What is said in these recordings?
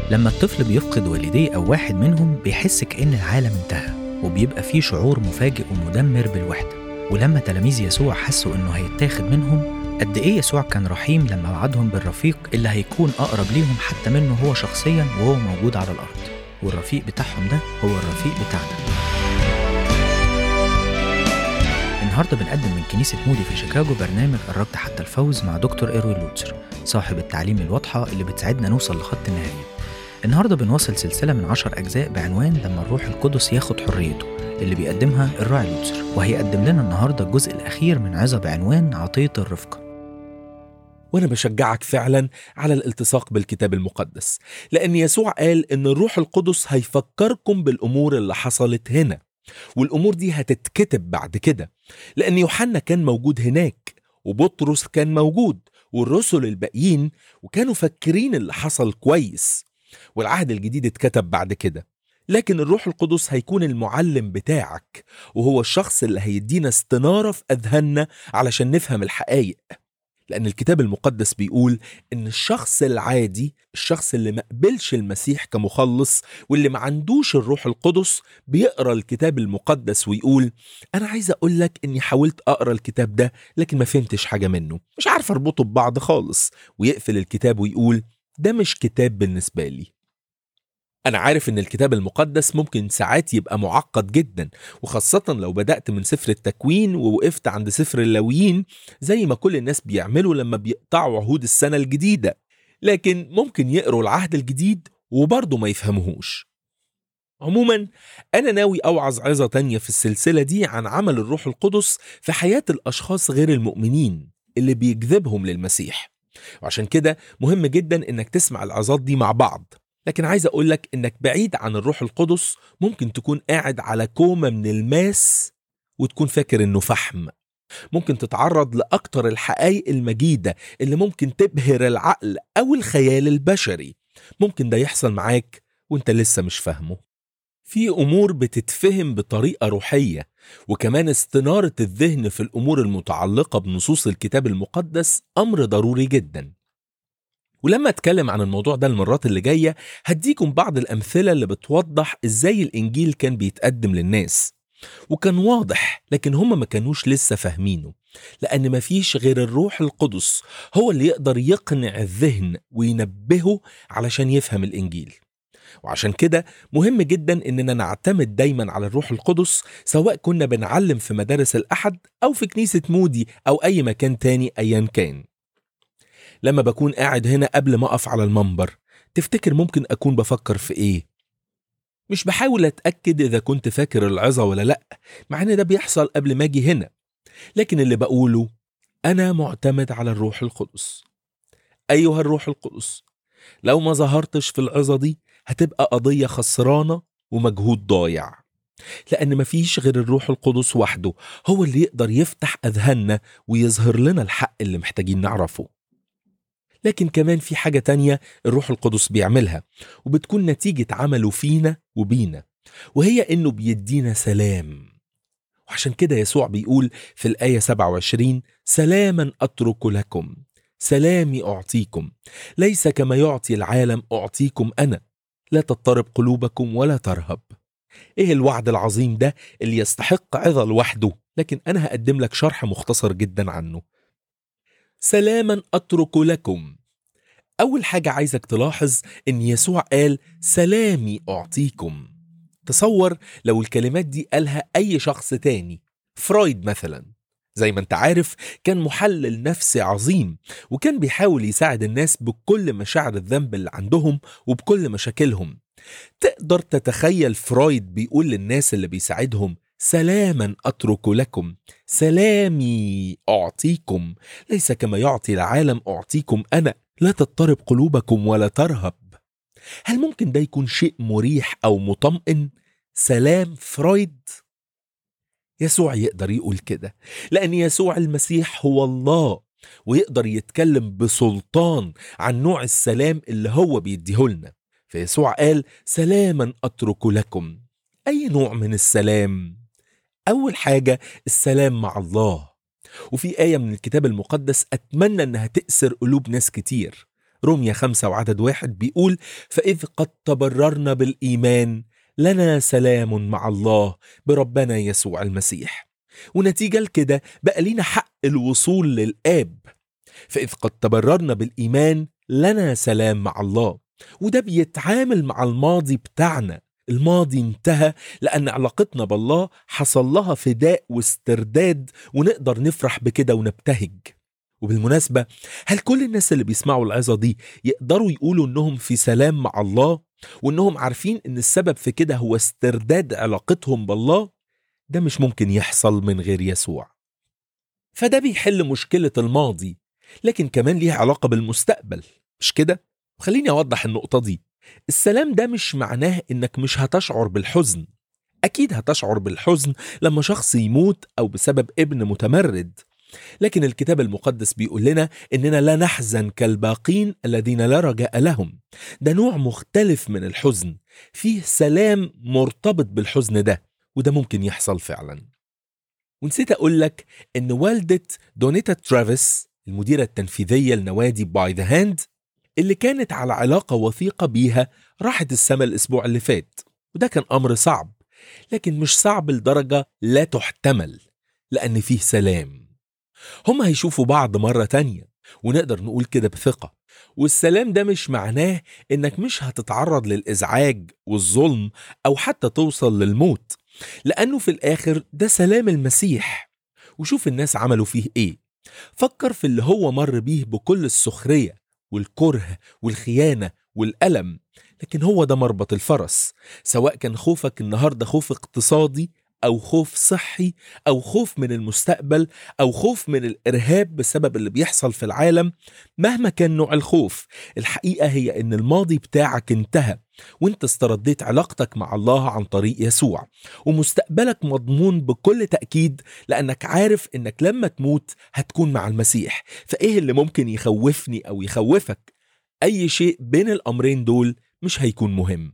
لما الطفل بيفقد والديه أو واحد منهم بيحس كأن العالم انتهى وبيبقى فيه شعور مفاجئ ومدمر بالوحدة ولما تلاميذ يسوع حسوا إنه هيتاخد منهم قد إيه يسوع كان رحيم لما وعدهم بالرفيق اللي هيكون أقرب ليهم حتى منه هو شخصيا وهو موجود على الأرض والرفيق بتاعهم ده هو الرفيق بتاعنا النهارده بنقدم من كنيسة مودي في شيكاغو برنامج الركض حتى الفوز مع دكتور إيروين لوتسر صاحب التعليم الواضحة اللي بتساعدنا نوصل لخط النهاية النهارده بنواصل سلسلة من عشر أجزاء بعنوان لما الروح القدس ياخد حريته اللي بيقدمها الراعي لوتسر وهيقدم لنا النهارده الجزء الأخير من عظة بعنوان عطية الرفقة وانا بشجعك فعلا على الالتصاق بالكتاب المقدس لان يسوع قال ان الروح القدس هيفكركم بالامور اللي حصلت هنا والامور دي هتتكتب بعد كده لان يوحنا كان موجود هناك وبطرس كان موجود والرسل الباقيين وكانوا فاكرين اللي حصل كويس والعهد الجديد اتكتب بعد كده لكن الروح القدس هيكون المعلم بتاعك وهو الشخص اللي هيدينا استنارة في أذهاننا علشان نفهم الحقائق لأن الكتاب المقدس بيقول إن الشخص العادي الشخص اللي ما قبلش المسيح كمخلص واللي ما عندوش الروح القدس بيقرأ الكتاب المقدس ويقول أنا عايز أقول لك إني حاولت أقرأ الكتاب ده لكن ما فهمتش حاجة منه مش عارف أربطه ببعض خالص ويقفل الكتاب ويقول ده مش كتاب بالنسبة لي أنا عارف إن الكتاب المقدس ممكن ساعات يبقى معقد جدا وخاصة لو بدأت من سفر التكوين ووقفت عند سفر اللاويين زي ما كل الناس بيعملوا لما بيقطعوا عهود السنة الجديدة لكن ممكن يقروا العهد الجديد وبرضه ما يفهموهوش عموما أنا ناوي أوعظ عظة تانية في السلسلة دي عن عمل الروح القدس في حياة الأشخاص غير المؤمنين اللي بيجذبهم للمسيح وعشان كده مهم جدا إنك تسمع العظات دي مع بعض لكن عايز أقول لك إنك بعيد عن الروح القدس ممكن تكون قاعد على كومة من الماس وتكون فاكر إنه فحم ممكن تتعرض لأكتر الحقائق المجيدة اللي ممكن تبهر العقل أو الخيال البشري ممكن ده يحصل معاك وانت لسه مش فاهمه في أمور بتتفهم بطريقة روحية وكمان استنارة الذهن في الأمور المتعلقة بنصوص الكتاب المقدس أمر ضروري جدا ولما اتكلم عن الموضوع ده المرات اللي جايه هديكم بعض الامثله اللي بتوضح ازاي الانجيل كان بيتقدم للناس وكان واضح لكن هم ما كانوش لسه فاهمينه لان مفيش غير الروح القدس هو اللي يقدر يقنع الذهن وينبهه علشان يفهم الانجيل وعشان كده مهم جدا اننا نعتمد دايما على الروح القدس سواء كنا بنعلم في مدارس الاحد او في كنيسه مودي او اي مكان تاني ايا كان لما بكون قاعد هنا قبل ما اقف على المنبر تفتكر ممكن اكون بفكر في ايه مش بحاول اتاكد اذا كنت فاكر العظه ولا لا مع ان ده بيحصل قبل ما اجي هنا لكن اللي بقوله انا معتمد على الروح القدس ايها الروح القدس لو ما ظهرتش في العظه دي هتبقى قضيه خسرانه ومجهود ضايع لأن مفيش غير الروح القدس وحده هو اللي يقدر يفتح أذهاننا ويظهر لنا الحق اللي محتاجين نعرفه لكن كمان في حاجة تانية الروح القدس بيعملها وبتكون نتيجة عمله فينا وبينا وهي إنه بيدينا سلام وعشان كده يسوع بيقول في الآية 27 سلاما أترك لكم سلامي أعطيكم ليس كما يعطي العالم أعطيكم أنا لا تضطرب قلوبكم ولا ترهب إيه الوعد العظيم ده اللي يستحق عظة لوحده لكن أنا هقدم لك شرح مختصر جدا عنه سلاما اترك لكم اول حاجه عايزك تلاحظ ان يسوع قال سلامي اعطيكم تصور لو الكلمات دي قالها اي شخص تاني فرويد مثلا زي ما انت عارف كان محلل نفسي عظيم وكان بيحاول يساعد الناس بكل مشاعر الذنب اللي عندهم وبكل مشاكلهم تقدر تتخيل فرويد بيقول للناس اللي بيساعدهم سلاما اترك لكم سلامي اعطيكم ليس كما يعطي العالم اعطيكم انا لا تضطرب قلوبكم ولا ترهب هل ممكن ده يكون شيء مريح او مطمئن سلام فرويد يسوع يقدر يقول كده لان يسوع المسيح هو الله ويقدر يتكلم بسلطان عن نوع السلام اللي هو بيديهولنا فيسوع قال سلاما اترك لكم اي نوع من السلام أول حاجة السلام مع الله وفي آية من الكتاب المقدس أتمنى إنها تأسر قلوب ناس كتير رومية خمسة وعدد واحد بيقول فإذ قد تبررنا بالإيمان لنا سلام مع الله بربنا يسوع المسيح ونتيجة لكده بقى لينا حق الوصول للآب فإذ قد تبررنا بالإيمان لنا سلام مع الله وده بيتعامل مع الماضي بتاعنا الماضي انتهى لأن علاقتنا بالله حصل لها فداء واسترداد ونقدر نفرح بكده ونبتهج وبالمناسبة هل كل الناس اللي بيسمعوا العظة دي يقدروا يقولوا إنهم في سلام مع الله وإنهم عارفين إن السبب في كده هو استرداد علاقتهم بالله ده مش ممكن يحصل من غير يسوع فده بيحل مشكلة الماضي لكن كمان ليه علاقة بالمستقبل مش كده؟ خليني أوضح النقطة دي السلام ده مش معناه إنك مش هتشعر بالحزن أكيد هتشعر بالحزن لما شخص يموت أو بسبب ابن متمرد لكن الكتاب المقدس بيقول لنا إننا لا نحزن كالباقين الذين لا رجاء لهم ده نوع مختلف من الحزن فيه سلام مرتبط بالحزن ده وده ممكن يحصل فعلا ونسيت أقول لك إن والدة دونيتا ترافيس المديرة التنفيذية لنوادي باي ذا هاند اللي كانت على علاقة وثيقة بيها راحت السما الأسبوع اللي فات وده كان أمر صعب لكن مش صعب لدرجة لا تحتمل لأن فيه سلام هم هيشوفوا بعض مرة تانية ونقدر نقول كده بثقة والسلام ده مش معناه إنك مش هتتعرض للإزعاج والظلم أو حتى توصل للموت لأنه في الآخر ده سلام المسيح وشوف الناس عملوا فيه إيه فكر في اللي هو مر بيه بكل السخرية والكره والخيانة والألم لكن هو ده مربط الفرس سواء كان خوفك النهاردة خوف اقتصادي أو خوف صحي أو خوف من المستقبل أو خوف من الإرهاب بسبب اللي بيحصل في العالم مهما كان نوع الخوف الحقيقة هي إن الماضي بتاعك انتهى وانت استرديت علاقتك مع الله عن طريق يسوع ومستقبلك مضمون بكل تأكيد لأنك عارف إنك لما تموت هتكون مع المسيح فإيه اللي ممكن يخوفني أو يخوفك أي شيء بين الأمرين دول مش هيكون مهم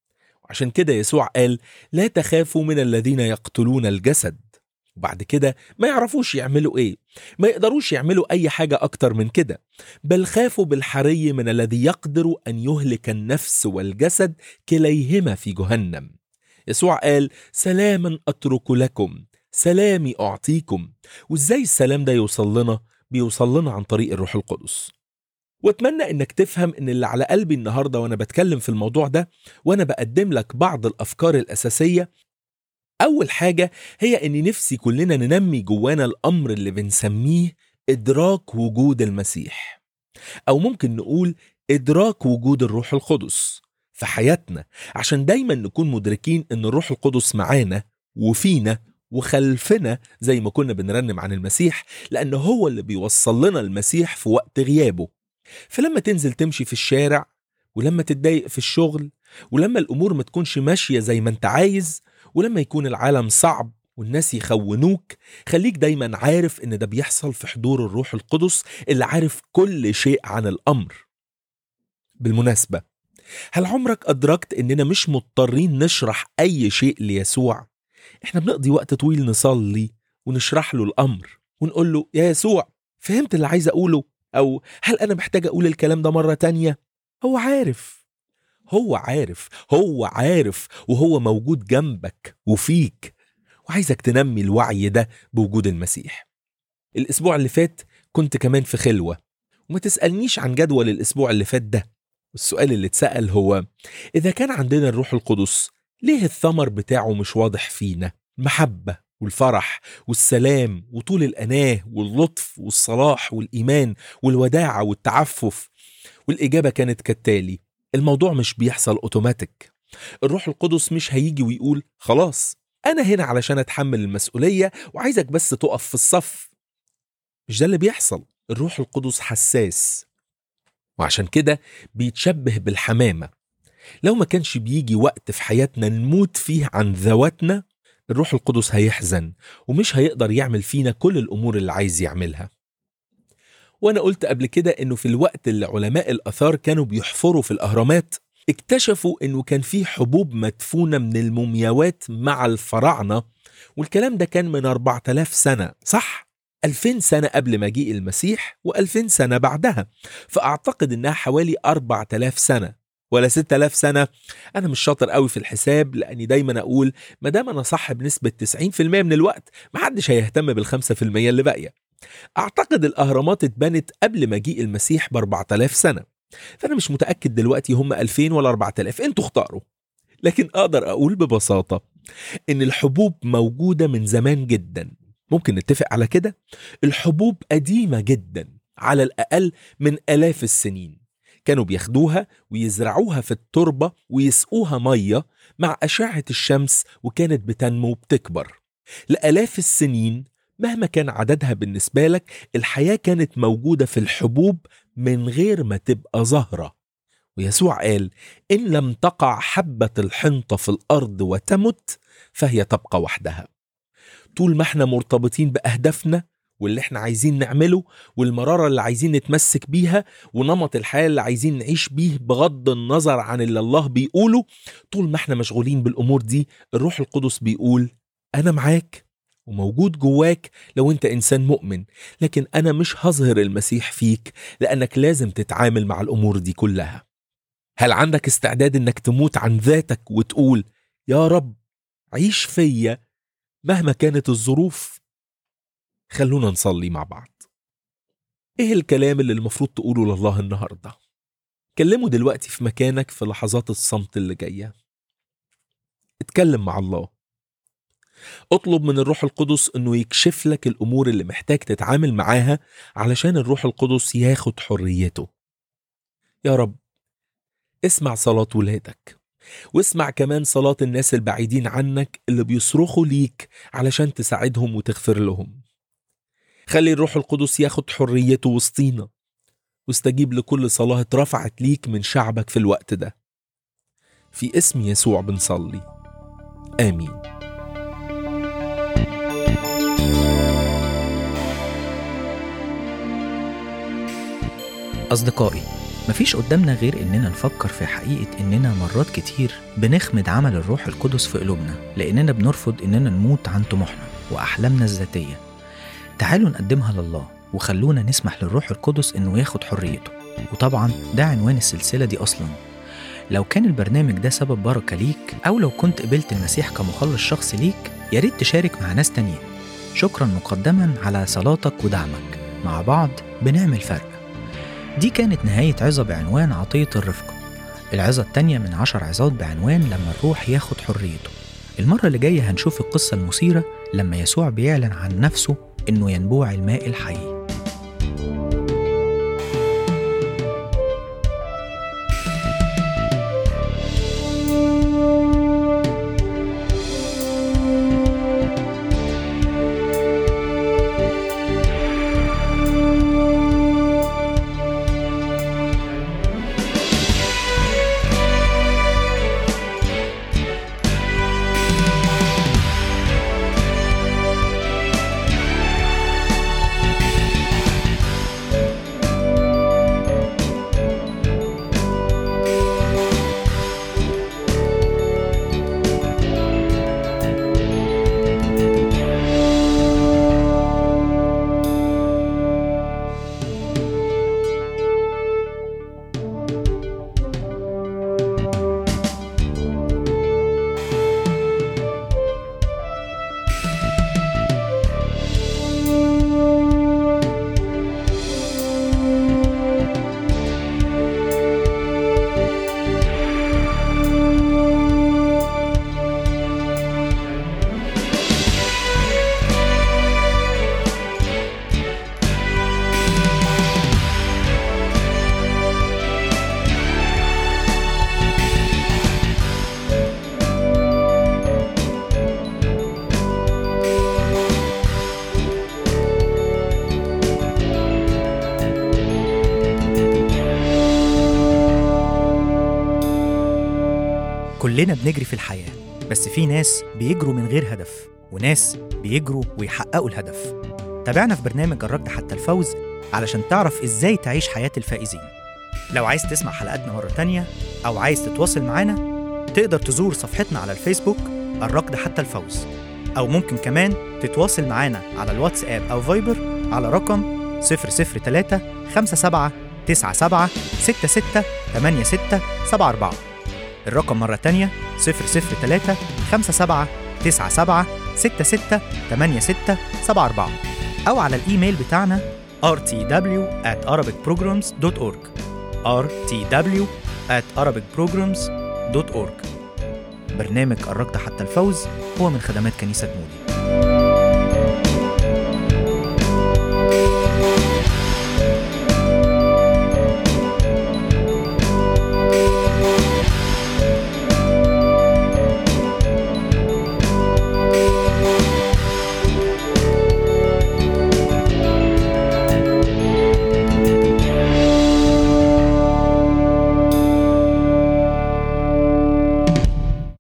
عشان كده يسوع قال لا تخافوا من الذين يقتلون الجسد وبعد كده ما يعرفوش يعملوا ايه ما يقدروش يعملوا اي حاجة اكتر من كده بل خافوا بالحري من الذي يقدر ان يهلك النفس والجسد كليهما في جهنم يسوع قال سلاما اترك لكم سلامي اعطيكم وازاي السلام ده يوصل لنا بيوصل لنا عن طريق الروح القدس واتمنى انك تفهم ان اللي على قلبي النهارده وانا بتكلم في الموضوع ده وانا بقدم لك بعض الافكار الاساسيه اول حاجه هي ان نفسي كلنا ننمي جوانا الامر اللي بنسميه ادراك وجود المسيح او ممكن نقول ادراك وجود الروح القدس في حياتنا عشان دايما نكون مدركين ان الروح القدس معانا وفينا وخلفنا زي ما كنا بنرنم عن المسيح لأنه هو اللي بيوصل لنا المسيح في وقت غيابه فلما تنزل تمشي في الشارع ولما تتضايق في الشغل ولما الأمور ما تكونش ماشية زي ما انت عايز ولما يكون العالم صعب والناس يخونوك خليك دايما عارف ان ده بيحصل في حضور الروح القدس اللي عارف كل شيء عن الأمر بالمناسبة هل عمرك أدركت إننا مش مضطرين نشرح أي شيء ليسوع؟ إحنا بنقضي وقت طويل نصلي ونشرح له الأمر ونقول له يا يسوع فهمت اللي عايز أقوله؟ أو هل أنا محتاج أقول الكلام ده مرة تانية؟ هو عارف هو عارف هو عارف وهو موجود جنبك وفيك وعايزك تنمي الوعي ده بوجود المسيح الأسبوع اللي فات كنت كمان في خلوة وما تسألنيش عن جدول الأسبوع اللي فات ده السؤال اللي اتسأل هو إذا كان عندنا الروح القدس ليه الثمر بتاعه مش واضح فينا المحبة والفرح والسلام وطول الأناة واللطف والصلاح والإيمان والوداعة والتعفف والإجابة كانت كالتالي الموضوع مش بيحصل أوتوماتيك الروح القدس مش هيجي ويقول خلاص أنا هنا علشان أتحمل المسؤولية وعايزك بس تقف في الصف مش ده اللي بيحصل الروح القدس حساس وعشان كده بيتشبه بالحمامة لو ما كانش بيجي وقت في حياتنا نموت فيه عن ذواتنا الروح القدس هيحزن ومش هيقدر يعمل فينا كل الأمور اللي عايز يعملها وأنا قلت قبل كده إنه في الوقت اللي علماء الآثار كانوا بيحفروا في الأهرامات اكتشفوا إنه كان في حبوب مدفونة من المومياوات مع الفراعنة والكلام ده كان من 4000 سنة صح؟ 2000 سنة قبل مجيء المسيح و2000 سنة بعدها فأعتقد إنها حوالي 4000 سنة ولا 6000 سنة أنا مش شاطر قوي في الحساب لأني دايما أقول ما دام أنا صح بنسبة 90% من الوقت محدش هيهتم بالخمسة في المية اللي باقية أعتقد الأهرامات اتبنت قبل مجيء المسيح ب 4000 سنة فأنا مش متأكد دلوقتي هم 2000 ولا 4000 انتوا اختاروا لكن أقدر أقول ببساطة إن الحبوب موجودة من زمان جدا ممكن نتفق على كده الحبوب قديمة جدا على الأقل من آلاف السنين كانوا بياخدوها ويزرعوها في التربة ويسقوها مية مع أشعة الشمس وكانت بتنمو وبتكبر لآلاف السنين مهما كان عددها بالنسبة لك الحياة كانت موجودة في الحبوب من غير ما تبقى زهرة ويسوع قال إن لم تقع حبة الحنطة في الأرض وتمت فهي تبقى وحدها طول ما احنا مرتبطين بأهدافنا واللي احنا عايزين نعمله والمرارة اللي عايزين نتمسك بيها ونمط الحياة اللي عايزين نعيش بيه بغض النظر عن اللي الله بيقوله طول ما احنا مشغولين بالأمور دي الروح القدس بيقول أنا معاك وموجود جواك لو انت انسان مؤمن لكن انا مش هظهر المسيح فيك لانك لازم تتعامل مع الامور دي كلها هل عندك استعداد انك تموت عن ذاتك وتقول يا رب عيش فيا مهما كانت الظروف خلونا نصلي مع بعض ايه الكلام اللي المفروض تقوله لله النهارده كلمه دلوقتي في مكانك في لحظات الصمت اللي جايه اتكلم مع الله اطلب من الروح القدس انه يكشف لك الامور اللي محتاج تتعامل معاها علشان الروح القدس ياخد حريته يا رب اسمع صلاة ولادك واسمع كمان صلاة الناس البعيدين عنك اللي بيصرخوا ليك علشان تساعدهم وتغفر لهم خلي الروح القدس ياخد حريته وسطينا واستجيب لكل صلاة اترفعت ليك من شعبك في الوقت ده في اسم يسوع بنصلي آمين أصدقائي مفيش قدامنا غير إننا نفكر في حقيقة إننا مرات كتير بنخمد عمل الروح القدس في قلوبنا لأننا بنرفض إننا نموت عن طموحنا وأحلامنا الذاتية تعالوا نقدمها لله وخلونا نسمح للروح القدس إنه ياخد حريته وطبعا ده عنوان السلسلة دي أصلا لو كان البرنامج ده سبب بركة ليك أو لو كنت قبلت المسيح كمخلص شخصي ليك يا ريت تشارك مع ناس تانيين شكرا مقدما على صلاتك ودعمك مع بعض بنعمل فرق دي كانت نهاية عظة بعنوان عطية الرفقة العظة التانية من عشر عظات بعنوان لما الروح ياخد حريته المرة اللي جاية هنشوف القصة المثيرة لما يسوع بيعلن عن نفسه إنه ينبوع الماء الحي كلنا بنجري في الحياة بس في ناس بيجروا من غير هدف وناس بيجروا ويحققوا الهدف تابعنا في برنامج الركض حتى الفوز علشان تعرف ازاي تعيش حياة الفائزين لو عايز تسمع حلقاتنا مرة تانية أو عايز تتواصل معانا تقدر تزور صفحتنا على الفيسبوك الركض حتى الفوز أو ممكن كمان تتواصل معانا على الواتساب أو فايبر على رقم 003 57 97 66 86 74 الرقم مرة تانية 003 57 97 66 86 74 أو على الإيميل بتاعنا rtw at arabicprograms.org rtw at arabicprograms.org برنامج قربت حتى الفوز هو من خدمات كنيسة مودي